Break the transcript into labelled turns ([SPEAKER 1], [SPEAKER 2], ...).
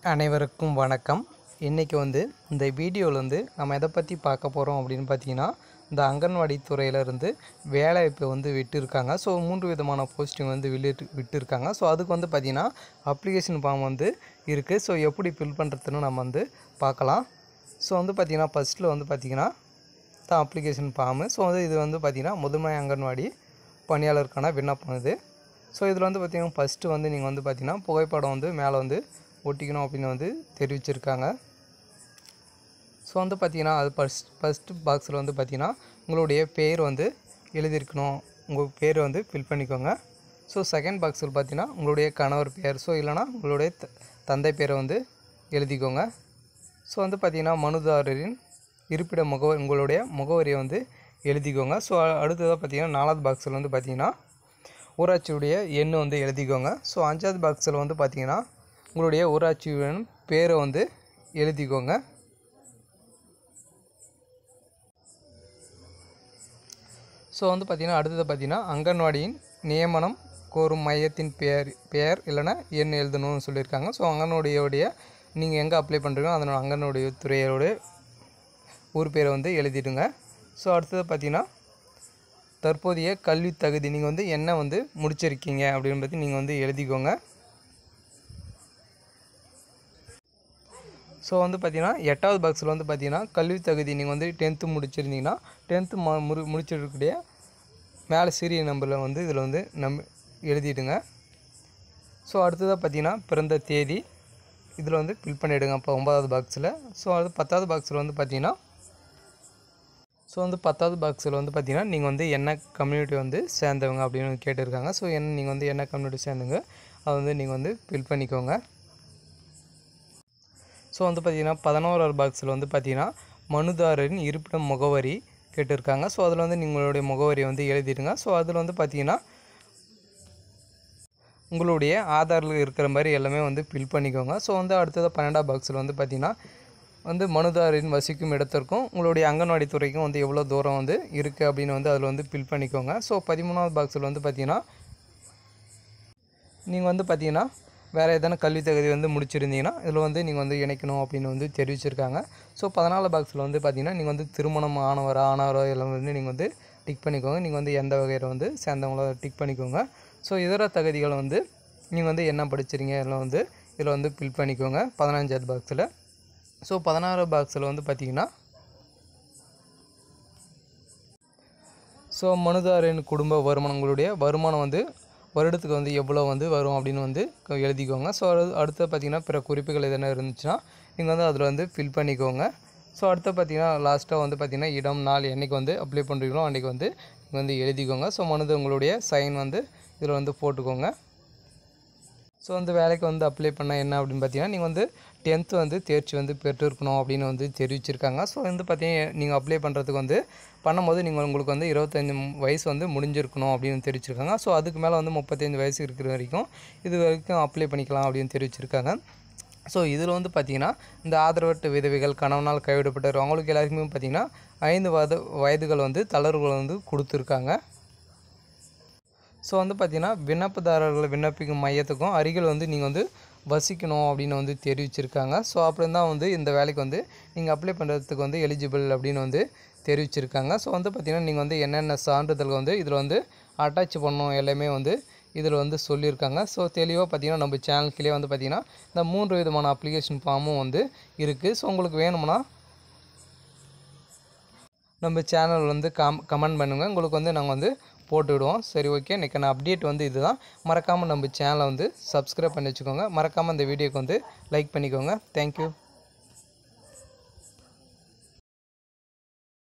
[SPEAKER 1] அனைவருக்கும் வணக்கம் இன்றைக்கி வந்து இந்த வீடியோவில் வந்து நம்ம எதை பற்றி பார்க்க போகிறோம் அப்படின்னு பார்த்தீங்கன்னா இந்த அங்கன்வாடி துறையிலேருந்து வேலைவாய்ப்பு வந்து விட்டுருக்காங்க ஸோ மூன்று விதமான போஸ்டிங் வந்து விட்டு விட்டுருக்காங்க ஸோ அதுக்கு வந்து பார்த்திங்கன்னா அப்ளிகேஷன் ஃபார்ம் வந்து இருக்குது ஸோ எப்படி ஃபில் பண்ணுறதுன்னு நம்ம வந்து பார்க்கலாம் ஸோ வந்து பார்த்திங்கன்னா ஃபஸ்ட்டில் வந்து பார்த்திங்கன்னா தான் அப்ளிகேஷன் ஃபார்மு ஸோ வந்து இது வந்து பார்த்திங்கன்னா முதன்மை அங்கன்வாடி பணியாளருக்கான விண்ணப்பம் இது ஸோ இதில் வந்து பார்த்திங்கன்னா ஃபஸ்ட்டு வந்து நீங்கள் வந்து பார்த்திங்கன்னா புகைப்படம் வந்து மேலே வந்து ஒட்டிக்கணும் அப்படின்னு வந்து தெரிவிச்சிருக்காங்க ஸோ வந்து பார்த்திங்கன்னா அது ஃபஸ்ட் ஃபஸ்ட்டு பாக்ஸில் வந்து பார்த்திங்கன்னா உங்களுடைய பேர் வந்து எழுதியிருக்கணும் உங்கள் பேர் வந்து ஃபில் பண்ணிக்கோங்க ஸோ செகண்ட் பாக்ஸில் பார்த்தீங்கன்னா உங்களுடைய கணவர் பேர் ஸோ இல்லைனா உங்களுடைய த- தந்தை பேரை வந்து எழுதிக்கோங்க ஸோ வந்து பார்த்திங்கன்னா மனுதாரரின் இருப்பிட முகவரி உங்களுடைய முகவரியை வந்து எழுதிக்கோங்க ஸோ அடுத்ததாக பார்த்தீங்கன்னா நாலாவது பாக்ஸில் வந்து பார்த்தீங்கன்னா ஊராட்சியுடைய எண் வந்து எழுதிக்கோங்க ஸோ அஞ்சாவது பாக்ஸில் வந்து பார்த்தீங்கன்னா உங்களுடைய ஊராட்சியுடன் பேரை வந்து எழுதிக்கோங்க ஸோ வந்து பார்த்திங்கன்னா அடுத்தது பார்த்திங்கன்னா அங்கன்வாடியின் நியமனம் கோரும் மையத்தின் பெயர் பெயர் இல்லைன்னா எண் எழுதணும்னு சொல்லியிருக்காங்க ஸோ அங்கன்வாடியோடைய நீங்கள் எங்கே அப்ளை பண்ணுறீங்களோ அதனோட அங்கன்வாடி துறையோடைய ஊர் பேரை வந்து எழுதிடுங்க ஸோ அடுத்தது பார்த்திங்கன்னா தற்போதைய கல்வி தகுதி நீங்கள் வந்து என்ன வந்து முடிச்சிருக்கீங்க அப்படின்றது நீங்கள் வந்து எழுதிக்கோங்க ஸோ வந்து பார்த்தீங்கன்னா எட்டாவது பாக்ஸில் வந்து பார்த்தீங்கன்னா கல்வி தகுதி நீங்கள் வந்து டென்த்து முடிச்சிருந்தீங்கன்னா டென்த்து ம முடி முடிச்சிருக்கக்கூடிய மேலே சிறிய நம்பரில் வந்து இதில் வந்து நம் எழுதிடுங்க ஸோ அடுத்ததாக பார்த்தீங்கன்னா பிறந்த தேதி இதில் வந்து ஃபில் பண்ணிவிடுங்க அப்போ ஒன்பதாவது பாக்ஸில் ஸோ அது பத்தாவது பாக்ஸில் வந்து பார்த்தீங்கன்னா ஸோ வந்து பத்தாவது பாக்ஸில் வந்து பார்த்தீங்கன்னா நீங்கள் வந்து என்ன கம்யூனிட்டி வந்து சேர்ந்தவங்க அப்படின்னு கேட்டிருக்காங்க ஸோ என்ன நீங்கள் வந்து என்ன கம்யூனிட்டி சேர்ந்தவங்க அதை வந்து நீங்கள் வந்து ஃபில் பண்ணிக்கோங்க ஸோ வந்து பார்த்தீங்கன்னா பதினோராவது பாக்ஸில் வந்து பார்த்தீங்கன்னா மனுதாரரின் இருப்பிடம் முகவரி கேட்டிருக்காங்க ஸோ அதில் வந்து நீங்களுடைய முகவரியை வந்து எழுதிடுங்க ஸோ அதில் வந்து பார்த்தீங்கன்னா உங்களுடைய ஆதாரில் இருக்கிற மாதிரி எல்லாமே வந்து ஃபில் பண்ணிக்கோங்க ஸோ வந்து அடுத்தது பன்னெண்டாம் பாக்ஸில் வந்து பார்த்தீங்கன்னா வந்து மனுதாரின் வசிக்கும் இடத்திற்கும் உங்களுடைய அங்கன்வாடி துறைக்கும் வந்து எவ்வளோ தூரம் வந்து இருக்குது அப்படின்னு வந்து அதில் வந்து ஃபில் பண்ணிக்கோங்க ஸோ பதிமூணாவது பாக்ஸில் வந்து பார்த்தீங்கன்னா நீங்கள் வந்து பார்த்தீங்கன்னா வேறு எதனா கல்வி தகுதி வந்து முடிச்சிருந்தீங்கன்னா இதில் வந்து நீங்கள் வந்து இணைக்கணும் அப்படின்னு வந்து தெரிவிச்சிருக்காங்க ஸோ பதினாலு பாக்ஸில் வந்து பார்த்தீங்கன்னா நீங்கள் வந்து திருமணம் ஆனவரா ஆனவரோ எல்லாம் வந்து நீங்கள் வந்து டிக் பண்ணிக்கோங்க நீங்கள் வந்து எந்த வகையில் வந்து சேர்ந்தவங்களோ டிக் பண்ணிக்கோங்க ஸோ இதர தகுதிகளை வந்து நீங்கள் வந்து என்ன படிச்சிருங்க எல்லாம் வந்து இதில் வந்து ஃபில் பண்ணிக்கோங்க பதினஞ்சாவது பாக்ஸில் ஸோ பதினாறு பாக்ஸில் வந்து பார்த்தீங்கன்னா ஸோ மனுதாரின் குடும்ப வருமானம் உங்களுடைய வருமானம் வந்து வருடத்துக்கு வந்து எவ்வளோ வந்து வரும் அப்படின்னு வந்து க- எழுதிக்கோங்க ஸோ அடுத்து பார்த்தீங்கன்னா பிற குறிப்புகள் எதனா இருந்துச்சுன்னா நீங்கள் வந்து அதில் வந்து ஃபில் பண்ணிக்கோங்க ஸோ அடுத்து பார்த்தீங்கன்னா லாஸ்ட்டாக வந்து பார்த்தீங்கன்னா இடம் நாள் என்னைக்கு வந்து அப்ளை பண்ணுறீங்களோ அன்றைக்கி வந்து நீங்கள் வந்து எழுதிக்கோங்க ஸோ மனுது உங்களுடைய சைன் வந்து இதில் வந்து போட்டுக்கோங்க ஸோ வந்து வேலைக்கு வந்து அப்ளை பண்ண என்ன அப்படின்னு பார்த்தீங்கன்னா நீங்கள் வந்து டென்த்து வந்து தேர்ச்சி வந்து பெற்றிருக்கணும் அப்படின்னு வந்து தெரிவிச்சிருக்காங்க ஸோ வந்து பார்த்தீங்கன்னா நீங்கள் அப்ளை பண்ணுறதுக்கு வந்து பண்ணும்போது நீங்கள் உங்களுக்கு வந்து இருபத்தஞ்சி வயசு வந்து முடிஞ்சிருக்கணும் அப்படின்னு தெரிவிச்சிருக்காங்க ஸோ அதுக்கு மேலே வந்து முப்பத்தஞ்சு வயசு இருக்கிற வரைக்கும் இது வரைக்கும் அப்ளை பண்ணிக்கலாம் அப்படின்னு தெரிவிச்சிருக்காங்க ஸோ இதில் வந்து பார்த்தீங்கன்னா இந்த ஆதரவற்ற விதவைகள் கணவனால் கைவிடப்பட்டவர் அவங்களுக்கு எல்லாருக்குமே பார்த்தீங்கன்னா ஐந்து வயது வயதுகள் வந்து தளர்வுகள் வந்து கொடுத்துருக்காங்க ஸோ வந்து பார்த்தீங்கன்னா விண்ணப்பதாரர்கள் விண்ணப்பிக்கும் மையத்துக்கும் அருகில் வந்து நீங்கள் வந்து வசிக்கணும் அப்படின்னு வந்து தெரிவிச்சிருக்காங்க ஸோ அப்படி தான் வந்து இந்த வேலைக்கு வந்து நீங்கள் அப்ளை பண்ணுறதுக்கு வந்து எலிஜிபிள் அப்படின்னு வந்து தெரிவிச்சிருக்காங்க ஸோ வந்து பார்த்தீங்கன்னா நீங்கள் வந்து என்னென்ன சான்றிதழ்கள் வந்து இதில் வந்து அட்டாச் பண்ணணும் எல்லாமே வந்து இதில் வந்து சொல்லியிருக்காங்க ஸோ தெளிவாக பார்த்தீங்கன்னா நம்ம சேனல்கிலே வந்து பார்த்தீங்கன்னா இந்த மூன்று விதமான அப்ளிகேஷன் ஃபார்மும் வந்து இருக்குது ஸோ உங்களுக்கு வேணும்னா நம்ம சேனல் வந்து கம் கமெண்ட் பண்ணுங்கள் உங்களுக்கு வந்து நாங்கள் வந்து போட்டு விடுவோம் சரி ஓகே இன்றைக்கான அப்டேட் வந்து இதுதான் மறக்காமல் நம்ம சேனலை வந்து சப்ஸ்கிரைப் பண்ணி வச்சுக்கோங்க மறக்காமல் இந்த வீடியோக்கு வந்து லைக் பண்ணிக்கோங்க தேங்க்யூ